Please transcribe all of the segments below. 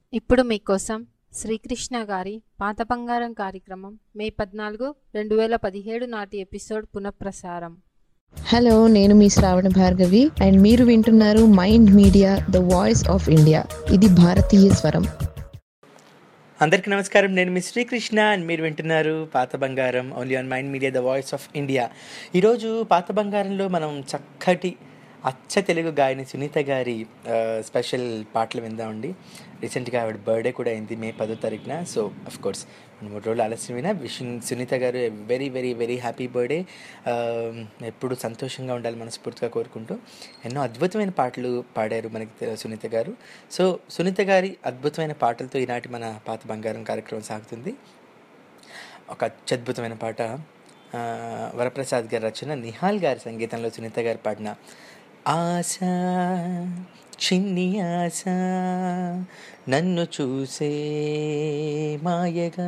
ఇప్పుడు మీకోసం శ్రీకృష్ణ గారి పాత బంగారం కార్యక్రమం మే పద్నాలుగు రెండు వేల పదిహేడు నాటి ఎపిసోడ్ పునఃప్రసారం హలో నేను మీ శ్రావణ భార్గవి అండ్ మీరు వింటున్నారు mind media the voice of India ఇది భారతీయ స్వరం అందరికీ నమస్కారం నేను మీ శ్రీకృష్ణ అండ్ మీరు వింటున్నారు పాత బంగారం only on mind media the voice of India ఈరోజు పాత బంగారంలో మనం చక్కటి అచ్చ తెలుగు గాయని సునీత గారి ఆ, స్పెషల్ పాటలు విందామండి రీసెంట్గా ఆవిడ బర్త్డే కూడా అయింది మే పదో తారీఖున సో అఫ్ కోర్స్ రెండు మూడు రోజులు ఆలస్యమైన wishing Sunitha garu very very very happy birthday ఎప్పుడు సంతోషంగా ఉండాలి మనస్ఫూర్తిగా కోరుకుంటూ ఎన్నో అద్భుతమైన పాటలు పాడారు మనకి తె- సునీత గారు సో సునీత గారి అద్భుతమైన పాటలతో ఈనాటి మన పాత బంగారం కార్యక్రమం సాగుతుంది ఒక అత్యద్భుతమైన పాట ఆ, వరప్రసాద్ గారి రచన నిహాల్ గారి సంగీతంలో సునీత గారు పాడిన ఆశ చిన్ని ఆశ నన్ను చూసే మాయగా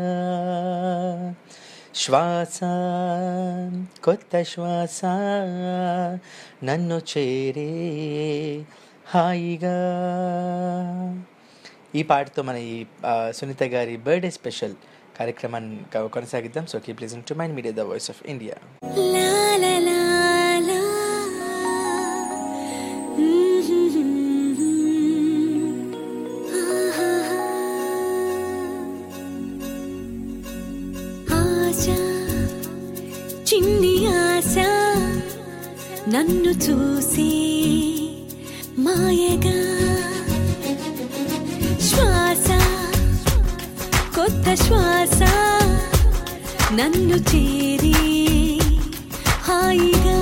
శ్వాస కొత్త శ్వాస నన్ను చేరే హాయిగా ఈ పాటతో మన ఈ ఆ, సునీత గారి బర్త్డే స్పెషల్ కార్యక్రమాన్ని క- కొనసాగిద్దాం so keep listen to mind media the voice of India ఆశ చిన్ని ఆశ నన్ను చూసి మాయగా శ్వాస కొత్త శ్వాస నన్ను చేరి హాయిగా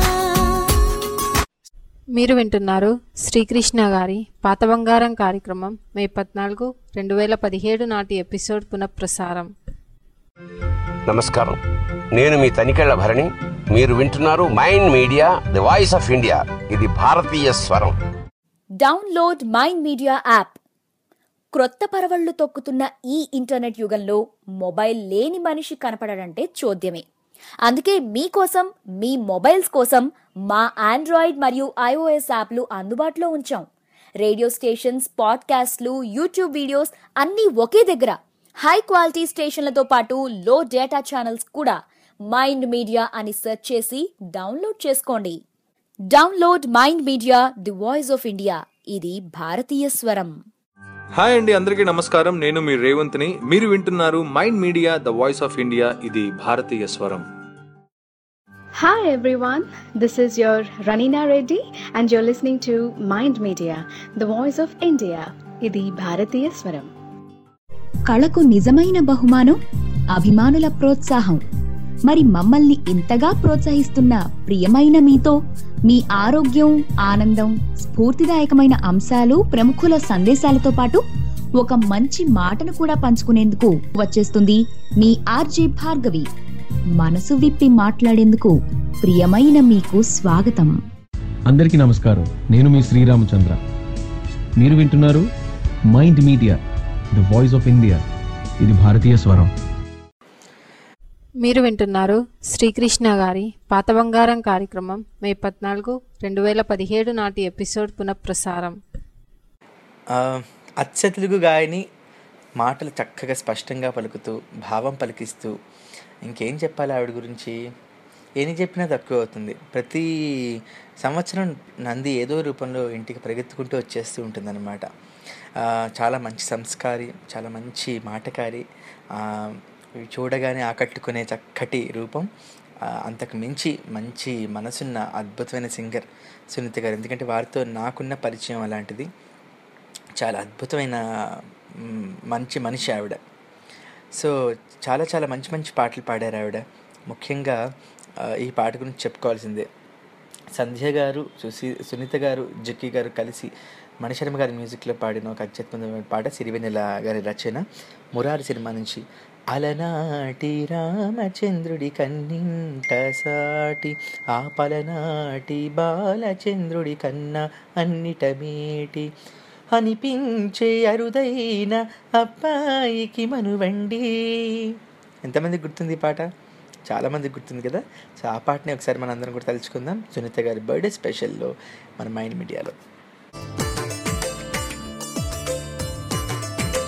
మీరు వింటున్నారు శ్రీకృష్ణ గారి పాత బంగారం కార్యక్రమం మే పద్నాలుగు రెండు వేల పదిహేడు నాటి ఎపిసోడ్ పునఃప్రసారం నమస్కారం నేను మీ తనికెళ్ల భరణి మీరు వింటున్నారు mind media the voice of India ఇది భారతీయ స్వరం డౌన్లోడ్ మైండ్ మీడియా యాప్ క్రొత్త పరవళ్లు తొక్కుతున్న ఈ ఇంటర్నెట్ యుగంలో మొబైల్ లేని మనిషి కనపడడంటే చోద్యమే అందుకే మీకోసం మీ మొబైల్స్ కోసం మా ఆండ్రాయిడ్ మరియు ఐఓఎస్ యాప్లు అందుబాటులో ఉంచాం రేడియో స్టేషన్స్ పాడ్కాస్ట్లు యూట్యూబ్ వీడియోస్ అన్నీ ఒకే దగ్గర హై క్వాలిటీ స్టేషన్లతో పాటు లో డేటా ఛానల్స్ కూడా మైండ్ మీడియా అని సెర్చ్ చేసి డౌన్లోడ్ చేసుకోండి download mind media the voice of India ఇది భారతీయ స్వరం హాయ్ అండి అందరికీ నమస్కారం నేను మీ రేవంత్ని మీరు వింటున్నారు mind media the voice of India ఇది భారతీయ స్వరం Hi everyone, this is your Ranina Reddy and you're listening to Mind Media, the voice of India. ఇది భారతీయ స్వరం కళకు నిజమైన బహుమానం అభిమానుల ప్రోత్సాహం మరి మమ్మల్ని ఇంతగా ప్రోత్సహిస్తున్న ప్రియమైన మీతో మీ ఆరోగ్యం ఆనందం స్ఫూర్తిదాయకమైన అంశాలు ప్రముఖుల సందేశాలతో పాటు ఒక మంచి మాటను కూడా పంచుకునేందుకు వచ్చేస్తుంది మీ ఆర్జే భార్గవి మనసు విప్పి మాట్లాడేందుకు ప్రియమైన మీకు స్వాగతం అందరికీ నమస్కారం నేను మీ శ్రీరామచంద్ర మీరు వింటున్నారు mind media the voice of India ఇది భారతీయ స్వరం మీరు వింటున్నారు శ్రీకృష్ణ గారి పాత బంగారం కార్యక్రమం మే పద్నాలుగు రెండు వేల పదిహేడు నాటి ఎపిసోడ్ పునఃప్రసారం ఆ, అచ్చ తెలుగు గాయని మాటలు చక్కగా స్పష్టంగా పలుకుతూ భావం పలికిస్తూ ఇంకేం చెప్పాలి ఆవిడ గురించి ఏమి చెప్పినా తక్కువ అవుతుంది ప్రతి సంవత్సరం నంది ఏదో రూపంలో ఇంటికి పరిగెత్తుకుంటూ వచ్చేస్తూ ఉంటుందన్నమాట ఆ, చాలా మంచి సంస్కారి చాలా మంచి మాటకారి ఆ, ఇవి చూడగానే ఆకట్టుకునే చక్కటి రూపం ఆ, అంతకు మించి మంచి మనసున్న అద్భుతమైన సింగర్ సునీత గారు ఎందుకంటే వారితో నాకున్న పరిచయం అలాంటిది చాలా అద్భుతమైన మ్, మంచి మనిషి ఆవిడ సో చాలా చాలా మంచి మంచి పాటలు పాడారు ఆవిడ ముఖ్యంగా ఆ, ఈ పాట గురించి చెప్పుకోవాల్సిందే సంధ్య గారు సుసి సునీత గారు జక్కి గారు కలిసి మణిశర్మ గారి మ్యూజిక్లో పాడిన ఒక అత్యద్భుతమైన పాట సిరివెన్నెల గారి రచన మురారి సినిమా నుంచి అలనాటి రామచంద్రుడి కన్నింట సాటి ఆ పలనాటి బాలచంద్రుడి కన్నా అన్నిట మేటి అనిపించే అరుదైన అబ్బాయికి మనువండి ఎంతమంది గుర్తుంది ఈ పాట చాలామందికి గుర్తుంది కదా సో ఆ పాటని ఒకసారి మన అందరం కూడా తలుచుకుందాం సునీత గారి బర్త్డే స్పెషల్లో మన మైండ్ మీడియాలో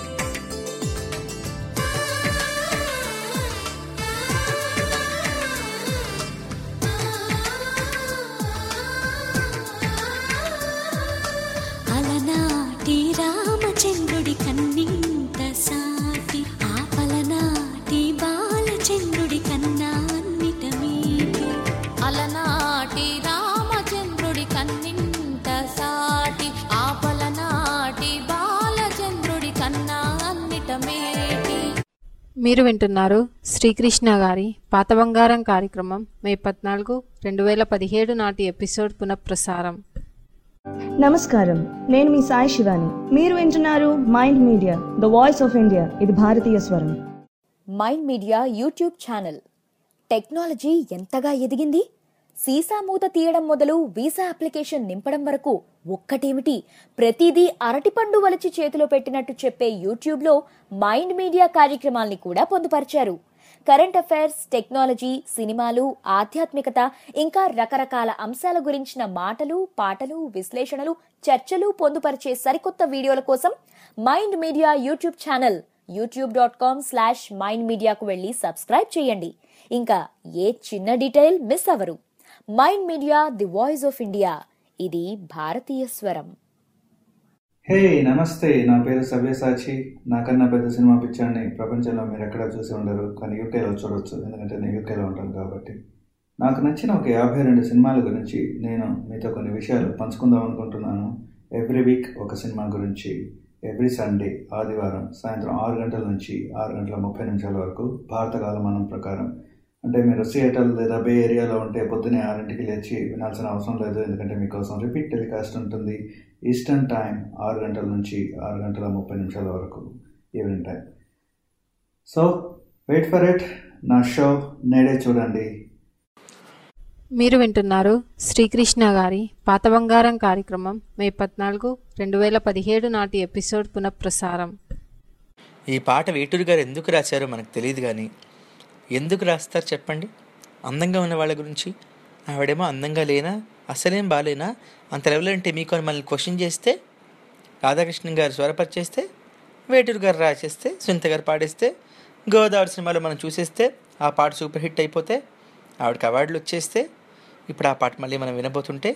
మీరు వింటున్నారు శ్రీకృష్ణ గారి పాత బంగారం కార్యక్రమం మే పద్నాలుగు రెండు వేల పదిహేడు నాటి ఎపిసోడ్ పునఃప్రసారం నమస్కారం నేను మీ సాయి శివాని మీరు వింటున్నారు mind media the voice of India ఇది భారతీయ స్వరం mind media YouTube channel technology ఎంతగా ఎదిగింది సీసా మూత తీయడం మొదలు వీసా అప్లికేషన్ నింపడం వరకు ఒక్కటేమిటి ప్రతిదీ అరటిపండు వలిచి చేతిలో పెట్టినట్టు చెప్పే యూట్యూబ్లో మైండ్ మీడియా కార్యక్రమాల్ని కూడా పొందుపరిచారు కరెంట్ అఫైర్స్ టెక్నాలజీ సినిమాలు ఆధ్యాత్మికత ఇంకా రకరకాల అంశాల గురించిన మాటలు పాటలు విశ్లేషణలు చర్చలు పొందుపరిచే సరికొత్త వీడియోల కోసం mind media YouTube channel YouTube dot com slash mind మీడియాకు వెళ్ళి సబ్స్క్రైబ్ చేయండి ఇంకా ఏ చిన్న డీటెయిల్ మిస్ అవరు mind media the voice of India ఇది భారతీయ స్వరం హే నమస్తే నా పేరు సవ్యసాచి నాకన్నా పెద్ద సినిమా పిక్చర్ని ప్రపంచంలో మీరు ఎక్కడ చూసి ఉండరు కానీ యూకేలో చూడొచ్చు ఎందుకంటే నేను యూకేలో ఉంటాను కాబట్టి నాకు నచ్చిన ఒక యాభై రెండు సినిమాల గురించి నేను మీతో కొన్ని విషయాలు పంచుకుందాం అనుకుంటున్నాను ఎవ్రీ వీక్ ఒక సినిమా గురించి ఎవ్రీ సండే ఆదివారం సాయంత్రం ఆరు గంటల నుంచి ఆరు గంటల ముప్పై నిమిషాల వరకు భారత కాలమానం ప్రకారం అంటే మీరు సియేటర్ లేదా బే ఏరియాలో ఉంటే పొద్దునే ఆరింటికి లేచి వినాల్సిన అవసరం లేదు ఎందుకంటే మీకోసం రిపీట్ టెలికాస్ట్ ఉంటుంది ఈస్టర్న్ టైం ఆరు గంటల నుంచి ఆరు గంటల ముప్పై నిమిషాల వరకు evening time so wait for it నా షో నేడే చూడండి మీరు వింటున్నారు శ్రీకృష్ణ గారి పాత బంగారం కార్యక్రమం మే పద్నాలుగు రెండు వేల పదిహేడు నాటి ఎపిసోడ్ పునఃప్రసారం ఈ పాట వేటూరు గారు ఎందుకు రాశారో మనకు తెలియదు కానీ ఎందుకు రాస్తారు చెప్పండి అందంగా ఉన్న వాళ్ళ గురించి ఆవిడేమో అందంగా లేనా అసలేం బాలేనా అంత లెవెల్ అంటే మీకు అని మనల్ని క్వశ్చన్ చేస్తే రాధాకృష్ణన్ గారు స్వరపరిచేస్తే వేటూరు గారు రాసేస్తే సునీత గారు పాడేస్తే గోదావరి సినిమాలో మనం చూసేస్తే ఆ పాట సూపర్ హిట్ అయిపోతే ఆవిడకి అవార్డులు వచ్చేస్తే ఇప్పుడు ఆ పాట మళ్ళీ మనం వినబోతుంటే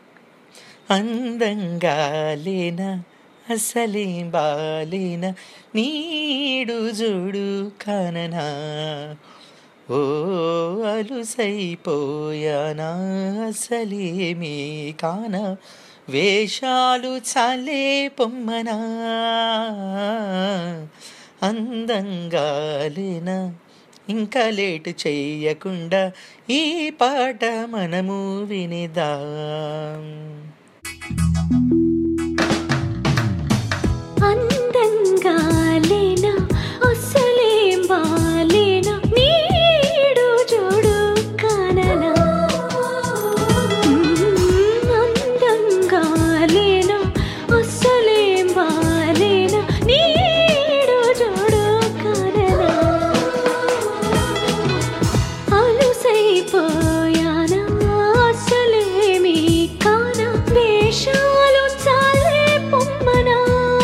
అందంగా లేనా అసలేం బాలేనా నీడు జోడు కాననా ఓ అలుసైపోయానా అసలేమీ కాన వేషాలు చాలే పొమ్మనా అందంగా లేనా ఇంకా లేటు చెయ్యకుండా ఈ పాట మనము వినిదాం అందంగా లేనా అసలేం బాలేనా నీడు జోడు కాననా అందంగా లేనా అసలేం బాలేనా నీడు జోడు కాననా అలుసైపోయానా అసలేమీ కాన వేషాలు చాలే పొమ్మనా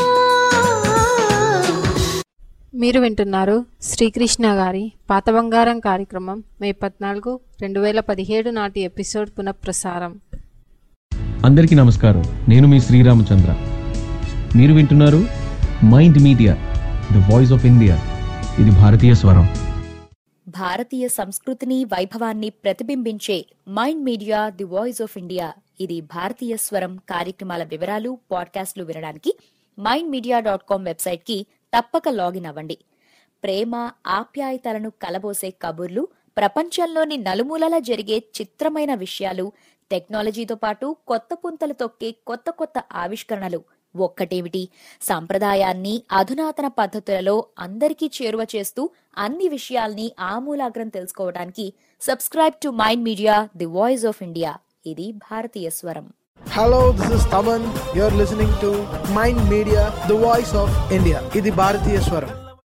మీరు వింటున్నారు శ్రీకృష్ణ గారి పాత బంగారం కార్యక్రమం మే పద్నాలుగు రెండు వేల పదిహేడు నాటి ఎపిసోడ్ పునఃప్రసారం అందరికీ నమస్కారం నేను మీ శ్రీరామచంద్ర మీరు వింటున్నారు mind media the voice of India ఇది భారతీయ స్వరం భారతీయ సంస్కృతిని వైభవాన్ని ప్రతిబింబించే mind media the voice of India ఇది భారతీయ స్వరం కార్యక్రమాల వివరాలు పాడ్కాస్ట్లు వినడానికి mind media dot com website కి తప్పక లాగిన్ అవ్వండి ప్రేమ ఆప్యాయతలను కలబోసే కబుర్లు ప్రపంచంలోని నలుమూలలా జరిగే చిత్రమైన విషయాలు టెక్నాలజీతో పాటు కొత్త పుంతలు తొక్కే కొత్త కొత్త ఆవిష్కరణలు ఒక్కటేమిటి సంప్రదాయాన్ని అధునాతన పద్ధతులలో అందరికీ చేరువ చేస్తూ అన్ని విషయాల్ని ఆమూలాగ్రం తెలుసుకోవడానికి subscribe to mind media the voice of India ఇది భారతీయ స్వరం Hello, this is Taman. You're listening to Mind Media, the voice of India. ఇది భారతీయ స్వరం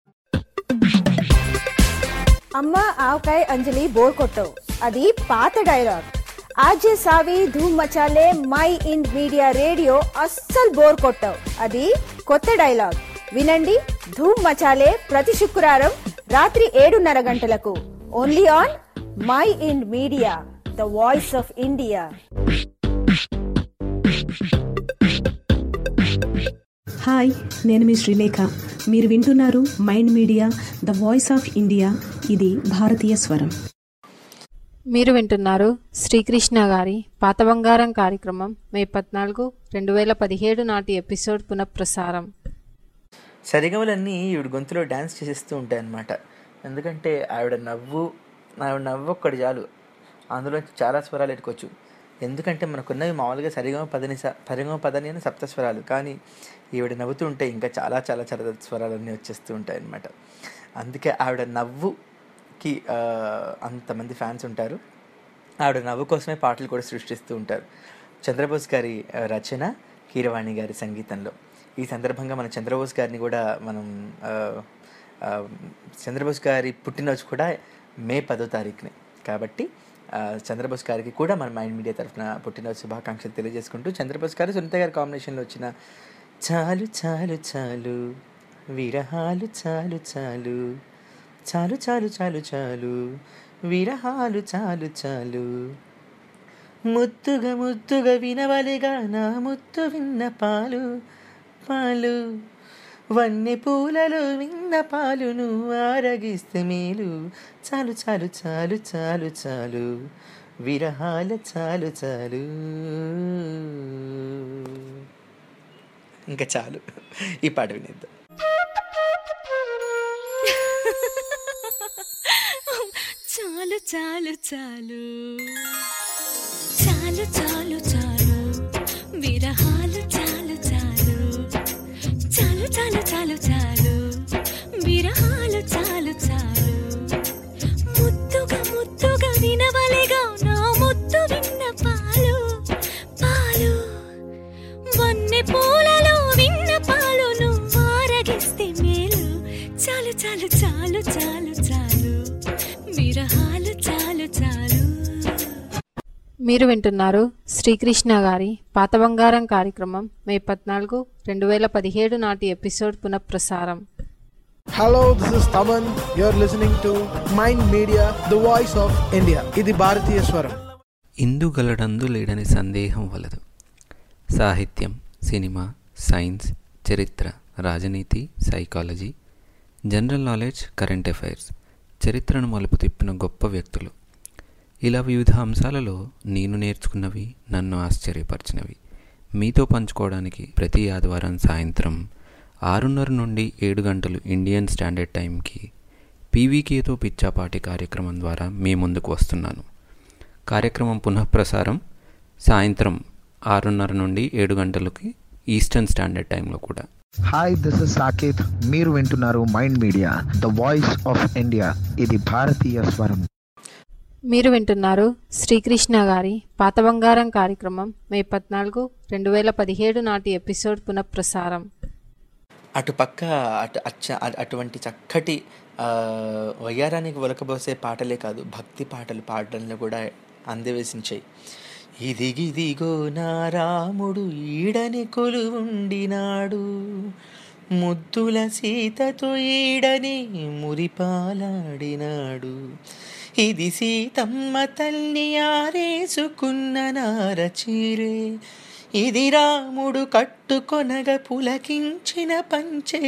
అమ్మ ఆవకాయ అంజలి బోర్ కొట్టవు అది పాత డైలాగ్ ఆజే సావి ధూమ్ మచాలే మై ఇన్ మీడియా రేడియో అస్సలు బోర్ కొట్టవు అది కొత్త డైలాగ్ వినండి ధూమ్ మచాలే ప్రతి శుక్రవారం రాత్రి ఏడున్నర గంటలకు only on my in media the voice of India hi నేను మీ శ్రీలేఖ మీరు వింటున్నారు mind media the voice of India ఇది భారతీయ స్వరం మీరు వింటున్నారు శ్రీకృష్ణ గారి పాత బంగారం కార్యక్రమం మే పద్నాలుగు రెండు వేల పదిహేడు నాటి ఎపిసోడ్ పునఃప్రసారం సరిగమలన్నీ ఈవిడ గొంతులో డ్యాన్స్ చేసేస్తూ ఉంటాయి అన్నమాట ఎందుకంటే ఆవిడ నవ్వు ఆవిడ నవ్వు ఒక్కటి చాలు అందులో చాలా స్వరాలు ఎట్టుకోవచ్చు ఎందుకంటే మనకున్నవి మామూలుగా సరిగమ పదని స పరిగమ పదని అని సప్త స్వరాలు కానీ ఈవిడ నవ్వుతూ ఉంటే ఇంకా చాలా చాలా చాలా స్వరాలన్నీ వచ్చేస్తూ ఉంటాయి అన్నమాట అందుకే ఆవిడ నవ్వుకి ఆ, అంతమంది ఫ్యాన్స్ ఉంటారు ఆవిడ నవ్వు కోసమే పాటలు కూడా సృష్టిస్తూ ఉంటారు చంద్రబోస్ గారి ఆ, రచన కీరవాణి గారి సంగీతంలో ఈ సందర్భంగా మన చంద్రబోస్ గారిని కూడా మనం ఆ, ఆ, చంద్రబోస్ గారి పుట్టినరోజు కూడా మే పదో తారీఖునే కాబట్టి ఆ, చంద్రబోస్ గారికి కూడా మన మైండ్ మీడియా తరఫున పుట్టినరోజు శుభాకాంక్షలు తెలియజేసుకుంటూ చంద్రబోస్ గారు సునీత గారి కాంబినేషన్లో వచ్చిన చాలు చాలు చాలు విరహాలు చాలు చాలు చాలు చాలు చాలు చాలు విరహాలు చాలు చాలు ముద్దుగా ముద్దుగా వినవలిగా నా ముద్దు విన్న పాలు పాలు వన్నె పూలలో విన్న పాలును ఆరగిస్తే మేలు చాలు చాలు చాలు చాలు చాలు విరహాల చాలు చాలు ఇంకా చాలు ఈ పాట వినేద్దాం చాలు చాలు చాలు చాలు చాలు చాలు విరహాలు చాలు చాలు చాలు చాలు చాలు చాలు విరహాలు చాలు చాలు ముద్దుగా ముద్దుగా వినవలెగా నా ముద్దు విన్న పాలు పాలు వన్నె పూలలో విన్న పాలును ఆరగిస్తే మేలు చాలు చాలు చాలు చాలు చాలు విరహాలు చాలు చాలు మీరు వింటున్నారు శ్రీకృష్ణ గారి పాత బంగారం కార్యక్రమం మే పద్నాలుగు రెండు వేల పదిహేడు నాటి ఎపిసోడ్ పునఃప్రసారం Hello, this is Taman. You're listening to Mind Media, the voice of India. ఇది భారతీయ స్వరం ఇందుగలడందు లేడని సందేహం వలదు సాహిత్యం సినిమా సైన్స్ చరిత్ర రాజనీతి psychology general knowledge current affairs చరిత్రను మలుపు తిప్పిన గొప్ప వ్యక్తులు ఇలా వివిధ అంశాలలో నేను నేర్చుకున్నవి నన్ను ఆశ్చర్యపరిచినవి మీతో పంచుకోవడానికి ప్రతి ఆదివారం సాయంత్రం ఆరున్నర నుండి ఏడు గంటలు ఇండియన్ స్టాండర్డ్ టైంకి పీవీకేతో పిచ్చాపాటి కార్యక్రమం ద్వారా మీ ముందుకు వస్తున్నాను కార్యక్రమం పునఃప్రసారం సాయంత్రం ఆరున్నర నుండి ఏడు గంటలకి ఈస్టర్న్ స్టాండర్డ్ టైంలో కూడా హాయ్ దిస్ ఇస్ సాకేత్ మీరు వింటున్నారు mind media the voice of India ఇది భారతీయ స్వరం మీరు వింటున్నారు శ్రీకృష్ణ గారి పాత బంగారం కార్యక్రమం మే పద్నాలుగు రెండు వేల పదిహేడు నాటి ఎపిసోడ్ పునఃప్రసారం అటుపక్క అటు అచ్చ అ- అటువంటి చక్కటి ఆ, వయ్యారానికి ఒలకబోసే పాటలే కాదు భక్తి పాటలు పాడడంలో కూడా అందవేసించాయి ఇదిగిదిగో నా రాముడు ఈడని కొలువుండినాడు ముద్దుల సీతతో ఈడని మురిపాలాడినాడు ఇది సీతమ్మ తల్లి ఆరేసుకున్న నార చీరే ఇది రాముడు కట్టుకొనగ పులకించిన పంచే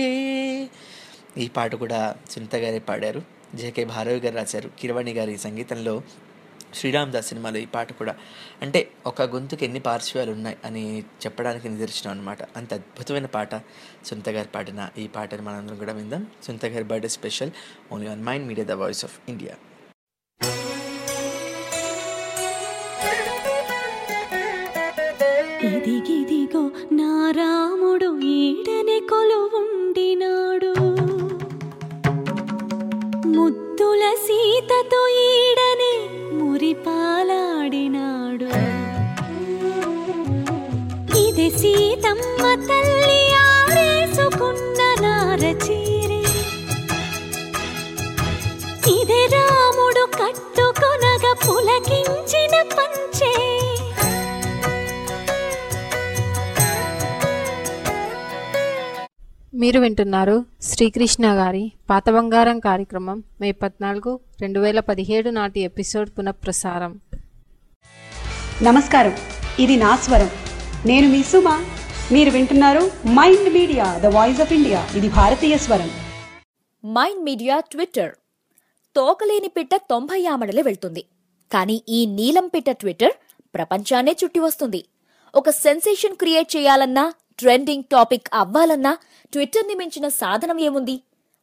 ఈ పాట కూడా సునీత గారే పాడారు జేకే భారవి గారు రాశారు కిరవాణి గారి సంగీతంలో శ్రీరామ్ దాస్ సినిమాలో ఈ పాట కూడా అంటే ఒక గొంతుకి ఎన్ని పార్శ్వాలు ఉన్నాయి అని చెప్పడానికి నిదర్శనం అనమాట అంత అద్భుతమైన పాట సునీత గారు పాడిన ఈ పాటని మనందరం కూడా విందాం సునీత గారి birthday special only on mind media the voice of India ఇదిగిదిగో నా రాముడు ఈడనే కొలువుండినాడు ముద్దుల సీతతో ఈడనే మురిపాలాడినాడు ఇది సీతమ్మ తల్లి ఆరేసుకున్న నారచీరే ఇదే రాముడు కట్టుకొనగ పులకించిన పంచే మీరు వింటున్నారు శ్రీకృష్ణ గారి పాత బంగారం కార్యక్రమం మే పద్నాలుగు రెండు వేల పదిహేడు నాటి ఎపిసోడ్ పునఃప్రసారం నమస్కారం ఇది నా స్వరం నేను మీ సుమ మీరు వింటున్నారు mind media the voice of India ఇది భారతీయ స్వరం మైండ్ మీడియా ట్విట్టర్ తోకలేని పిట్ట తొంభై ఆమడలే వెళ్తుంది కానీ ఈ నీలం పిట్ట ట్విట్టర్ ప్రపంచాన్నే చుట్టి వస్తుంది ఒక సెన్సేషన్ క్రియేట్ చేయాలన్నా ట్రెండింగ్ టాపిక్ అవ్వాలన్నా ట్విట్టర్ని మించిన సాధనం ఏముంది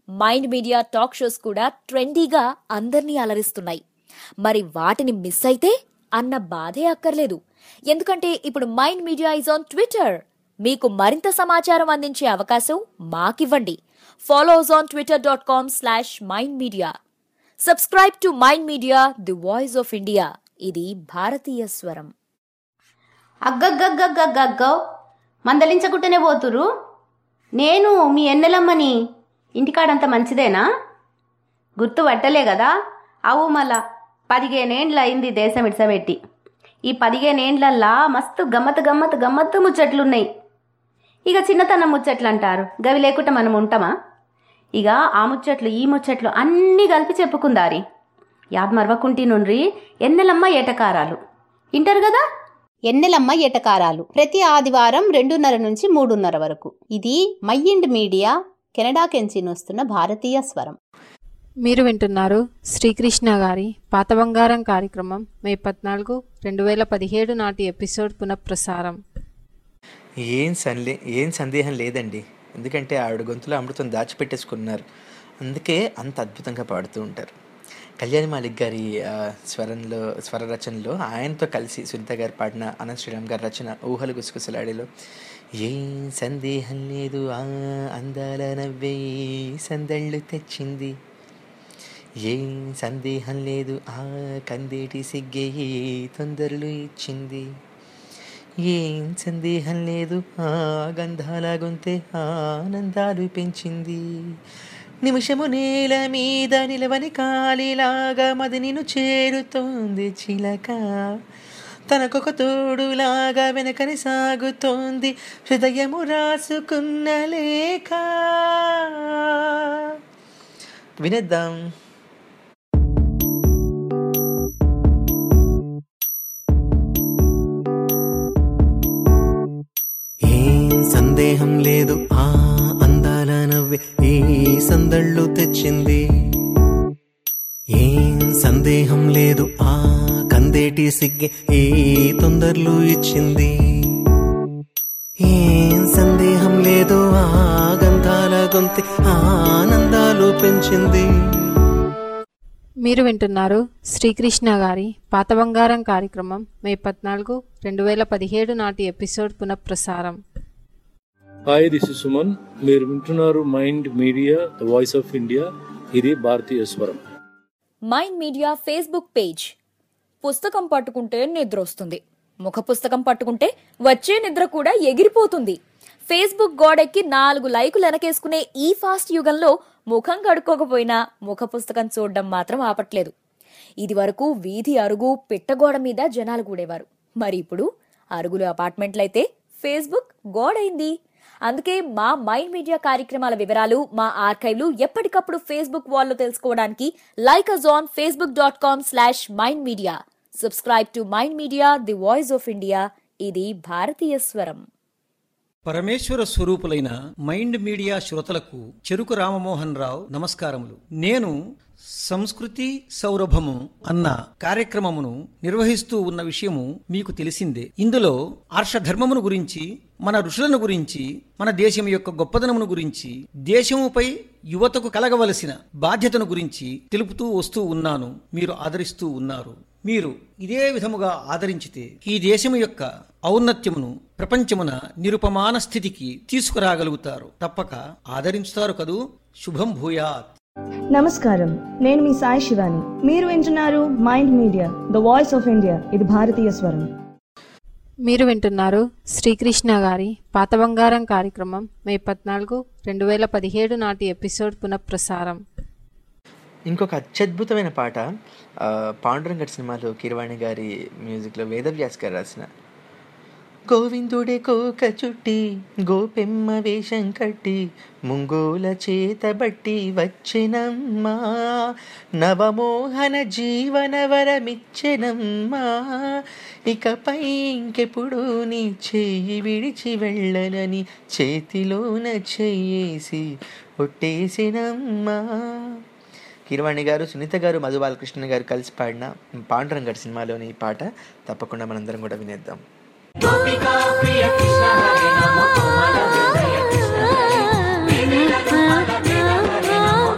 మైండ్ మీడియా టాక్ షోస్ కూడా ట్రెండీగా అందర్నీ అలరిస్తున్నాయి మరి వాటిని మిస్ అయితే అన్న బాధే అక్కర్లేదు ఎందుకంటే ఇప్పుడు mind media is on Twitter మీకు మరింత సమాచారం అందించే అవకాశం మాకివ్వండి follows on Twitter dot com slash mind media subscribe to mind media the voice of India ఇది భారతీయ స్వరం అగ్గగ్గగ్గగ్గగ్గో మందలించకుంటేనే పోతురు నేను మీ ఎన్నెలమ్మని ఇంటికాడంత మంచిదేనా గుర్తు పట్టలే కదా అవు మళ్ళా పదిహేనేండ్ల అయింది దేశం ఇడ్సబెట్టి ఈ పదిహేనేండ్లల్లా మస్తు గమ్మత్ గమ్మత్ గమ్మత్తు ముచ్చట్లున్నాయి ఇక చిన్నతనం ముచ్చట్లు అంటారు గవి లేకుండా మనం ఉంటామా ఇక ఆ ముచ్చట్లు ఈ ముచ్చట్లు అన్నీ కలిపి చెప్పుకుందారి యాద్ మరవకుంటి నుండ్రి ఎన్నెలమ్మ ఏటకారాలు ఇంటారు కదా ఎన్నెలమ్మ ఎటకారాలు ప్రతి ఆదివారం రెండున్నర నుంచి మూడున్నర వరకు ఇది మైండ్ మీడియా కెనడా కెంచి వస్తున్న భారతీయ స్వరం మీరు వింటున్నారు శ్రీకృష్ణ గారి పాత బంగారం కార్యక్రమం మే పద్నాలుగు రెండు వేల పదిహేడు నాటి ఎపిసోడ్ పునఃప్రసారం ఏం సంలే ఏం సందేహం లేదండి ఎందుకంటే ఆవిడ గొంతులో అమృతం దాచిపెట్టేసుకున్నారు అందుకే అంత అద్భుతంగా పాడుతూ ఉంటారు కళ్యాణి మాలిక్ గారి ఆ, స్వరంలో స్వర రచనలో ఆయనతో కలిసి సునీత గారు పాడిన అనంత్ శ్రీరామ్ గారి రచన ఊహలు గుసగుసలాడిలో ఏం సందేహం లేదు ఆ అందాల నవ్వే సందళ్ళు తెచ్చింది ఏం సందేహం లేదు ఆ కందేటి సిగ్గే తొందరలు ఇచ్చింది ఏం సందేహం లేదు ఆ గంధాల గొంతే ఆనందాలు పెంచింది నిమిషము నేల మీద నిలవని కాలిలాగా మది నిన్ను చేరుతోంది చిలక తనకొక తోడులాగా వెనకని సాగుతోంది హృదయము రాసుకున్న లేఖ వినేద్దాం ఏం సందేహం లేదు ఆ అందాల నవ్వే ఈ సందళ్ళు తెచ్చింది ఏం సందేహం లేదు ఆ కందేటి సిగ్గే ఈ తొందరలు ఇచ్చింది ఏం సందేహం లేదు ఆ గంధాల గొంతి ఆనందాలు పెంచింది మీరు వింటున్నారు శ్రీకృష్ణ గారి పాత బంగారం కార్యక్రమం మే పద్నాలుగు రెండు వేల పదిహేడు నాటి ఎపిసోడ్ పునఃప్రసారం హాయ్ దిస్ ఇస్ సుమన్ మీరు వింటున్నారు mind media the voice of India ఇది భారతీయ స్వరం మైండ్ మీడియా ఫేస్బుక్ పేజ్ పుస్తకం పట్టుకుంటే నిద్ర వస్తుంది ముఖ పుస్తకం పట్టుకుంటే వచ్చే నిద్ర కూడా ఎగిరిపోతుంది ఫేస్బుక్ గోడెక్కి నాలుగు లైకులు వెనకేసుకునే ఈ ఫాస్ట్ యుగంలో ముఖం కడుక్కోకపోయినా ముఖ పుస్తకం చూడడం మాత్రం ఆపట్లేదు ఇది వరకు వీధి అరుగు పిట్టగోడ మీద జనాలు కూడేవారు మరి ఇప్పుడు అరుగులు అపార్ట్మెంట్లయితే ఫేస్బుక్ గోడైంది అందుకే మా మైండ్ మీడియా కార్యక్రమాల వివరాలు మా ఆర్కైవ్లు ఎప్పటికప్పుడు ఫేస్బుక్ వాల్లో తెలుసుకోవడానికి like us on Facebook dot com slash mind media subscribe to mind media the voice of India ఇది భారతీయ స్వరం పరమేశ్వర స్వరూపులైన మైండ్ మీడియా శ్రోతలకు చెరుకు రామమోహన్ రావు నమస్కారములు నేను సంస్కృతి సౌరభము అన్న కార్యక్రమమును నిర్వహిస్తూ ఉన్న విషయము మీకు తెలిసిందే ఇందులో ఆర్షధర్మమును గురించి మన ఋషులను గురించి మన దేశం యొక్క గొప్పదనమును గురించి దేశముపై యువతకు కలగవలసిన బాధ్యతను గురించి తెలుపుతూ వస్తూ ఉన్నాను మీరు ఆదరిస్తూ ఉన్నారు మీరు ఇదే విధముగా ఆదరించితే ఈ దేశము యొక్క ఔన్నత్యమును ప్రపంచమున నిరుపమాన స్థితికి తీసుకురాగలుగుతారు తప్పక ఆదరించుతారు కదూ శుభం భూయాత్ నమస్కారం నేను మీ సాయి శివాని మీరు వింటున్నారు mind media the voice of India ఇది భారతీయ స్వరం మీరు వింటున్నారు శ్రీకృష్ణ గారి పాత బంగారం కార్యక్రమం మే పద్నాలుగు రెండు వేల పదిహేడు నాటి ఎపిసోడ్ పునఃప్రసారం ఇంకొక అత్యద్భుతమైన పాట ఆ, పాండురంగడ్ సినిమాలో కీరవాణి గారి మ్యూజిక్లో వేదవ్యాస్ గారు రాసిన గోవిందుడే కోక చుట్టి గోపెమ్మ వేషం కట్టి ముంగోల చేతబట్టి వచ్చినమ్మా నవమోహన జీవన వరమిచ్చెనమ్మా ఇకపై ఇంకెప్పుడు నీ చెయ్యి విడిచి వెళ్ళనని చేతిలోన చెయ్యేసి ఒట్టేసినమ్మా కీరవాణి గారు సునీత గారు మధు బాలకృష్ణ గారు కలిసి పాడిన పాండురంగడ్ సినిమాలోని ఈ పాట తప్పకుండా మనందరం కూడా వినేద్దాం ఆ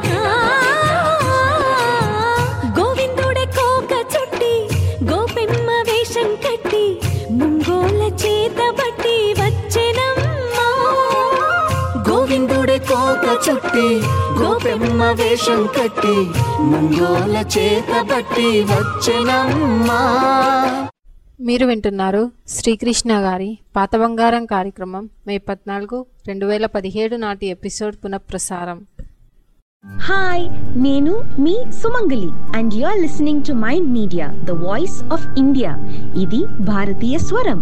చుట్టి గోపెమ్మ వేషం కట్టి నంగోల చేత బట్టి వచ్చెనమ్మా మీరు వింటున్నారు శ్రీకృష్ణ గారి పాత బంగారం కార్యక్రమం మే పద్నాలుగు రెండు వేల పదిహేడు నాటి ఎపిసోడ్ పునఃప్రసారం హాయ్ నేను మీ Sumangali and you are listening to mind media the voice of India ఇది భారతీయ స్వరం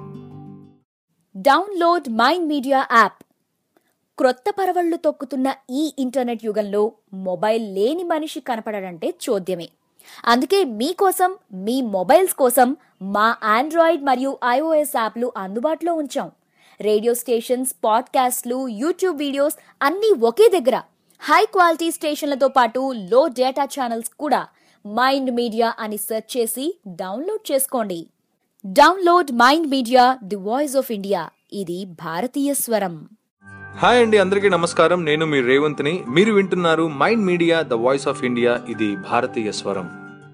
డౌన్లోడ్ మైండ్ మీడియా యాప్ క్రొత్త పరవళ్లు తొక్కుతున్న ఈ ఇంటర్నెట్ యుగంలో మొబైల్ లేని మనిషి కనపడడంటే చూద్యమే అందుకే మీకోసం మీ మొబైల్స్ కోసం మా ఆండ్రాయిడ్ మరియు ఐఓఎస్ యాప్లు అందుబాటులో ఉంచాం రేడియో స్టేషన్స్ పాడ్కాస్ట్లు యూట్యూబ్ వీడియోస్ అన్నీ ఒకే దగ్గర హై క్వాలిటీ స్టేషన్లతో పాటు లో డేటా ఛానల్స్ కూడా మైండ్ మీడియా అని సెర్చ్ చేసి డౌన్లోడ్ చేసుకోండి download mind media the voice of India ఇది భారతీయ స్వరం హాయ్ అండి అందరికీ నమస్కారం నేను మీ రేవంత్ని మీరు వింటున్నారు mind media the voice of India ఇది భారతీయ స్వరం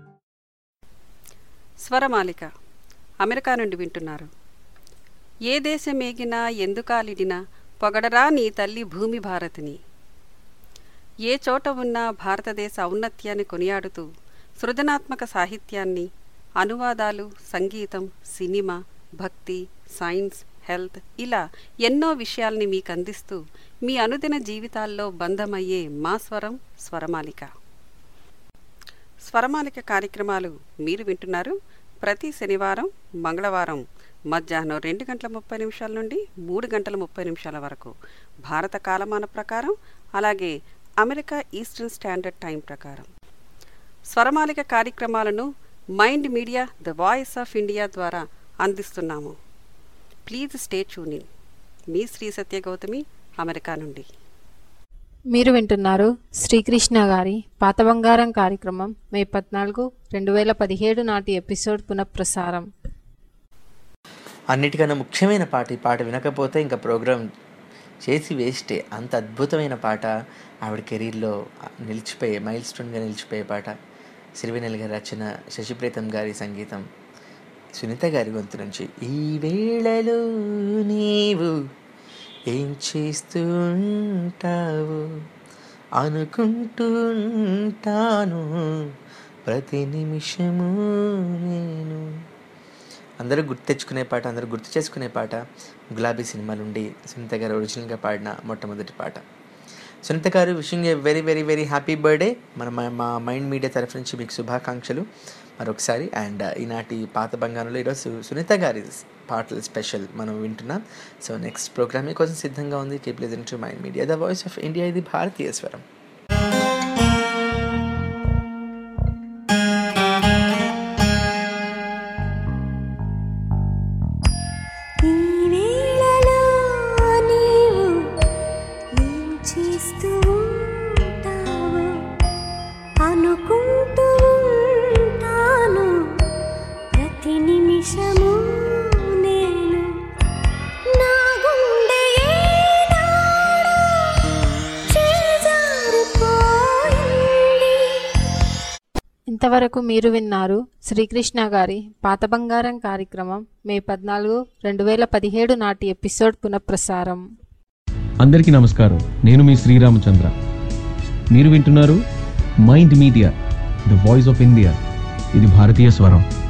స్వరమాలిక అమెరికా నుండి వింటున్నారు ఏ దేశం ఏగినా ఎందుకాలిడినా పొగడరా నీ తల్లి భూమి భారతిని ఏ చోట ఉన్నా భారతదేశ ఔన్నత్యాన్ని కొనియాడుతూ సృజనాత్మక సాహిత్యాన్ని అనువాదాలు సంగీతం సినిమా భక్తి సైన్స్ హెల్త్ ఇలా ఎన్నో విషయాల్ని మీకు అందిస్తూ మీ అనుదిన జీవితాల్లో బంధమయ్యే మా స్వరం స్వరమాలిక స్వరమాలిక కార్యక్రమాలు మీరు వింటున్నారు ప్రతి శనివారం మంగళవారం మధ్యాహ్నం రెండు గంటల ముప్పై నిమిషాల నుండి మూడు గంటల ముప్పై నిమిషాల వరకు భారత కాలమాన ప్రకారం అలాగే అమెరికా ఈస్టర్న్ స్టాండర్డ్ టైం ప్రకారం స్వరమాలిక కార్యక్రమాలను mind media the voice of India ద్వారా అందిస్తున్నాము ప్లీజ్ స్టే ట్యూనింగ్ మీ శ్రీ సత్య గౌతమి అమెరికా నుండి మీరు వింటున్నారు శ్రీకృష్ణ గారి పాత బంగారం కార్యక్రమం మే పద్నాలుగు రెండు వేల పదిహేడు నాటి ఎపిసోడ్ పునఃప్రసారం అన్నిటికన్నా ముఖ్యమైన పాట ఈ పాట వినకపోతే ఇంకా ప్రోగ్రామ్ చేసి వేస్టే అంత అద్భుతమైన పాట ఆవిడ కెరీర్లో నిలిచిపోయే మైల్ స్టోన్గా నిలిచిపోయే పాట సిరివెనెల్ గారి రచన శశిప్రీతం గారి సంగీతం సునీత గారి గొంతు నుంచి ఈ వేళలో నీవు ఏం చేస్తూ ఉంటావు అనుకుంటుంటాను ప్రతి నిమిషము నేను అందరూ గుర్తు తెచ్చుకునే పాట అందరూ గుర్తు చేసుకునే పాట గులాబీ సినిమా నుండి సునీత గారు ఒరిజినల్గా పాడిన మొట్టమొదటి పాట Sunitha garu wishing a very very very happy birthday మన మా- మా మైండ్ మీడియా తరఫు నుంచి మీకు శుభాకాంక్షలు మరొకసారి అండ్ ఈనాటి పాత బంగారంలో ఈరోజు సునీత గారి పాటలు స్పెషల్ మనం వింటున్నాం సో నెక్స్ట్ ప్రోగ్రామ్ కోసం సిద్ధంగా ఉంది keep listen to mind media the voice of India ఇది భారతీయ స్వరం ఈ వేళలో నీవు ఏం చేస్తూ ఉంటావు అనుకుంటూ ఉంటాను ప్రతి నిమిషము నేను నా గుండె ఏనాడో చేజారిపోయింది ఇంతవరకు మీరు విన్నారు శ్రీకృష్ణ గారి పాత బంగారం కార్యక్రమం మే పద్నాలుగు రెండు వేల పదిహేడు నాటి ఎపిసోడ్ పునఃప్రసారం అందరికీ నమస్కారం నేను మీ శ్రీరామచంద్ర మీరు వింటున్నారు mind media the voice of India ఇది భారతీయ స్వరం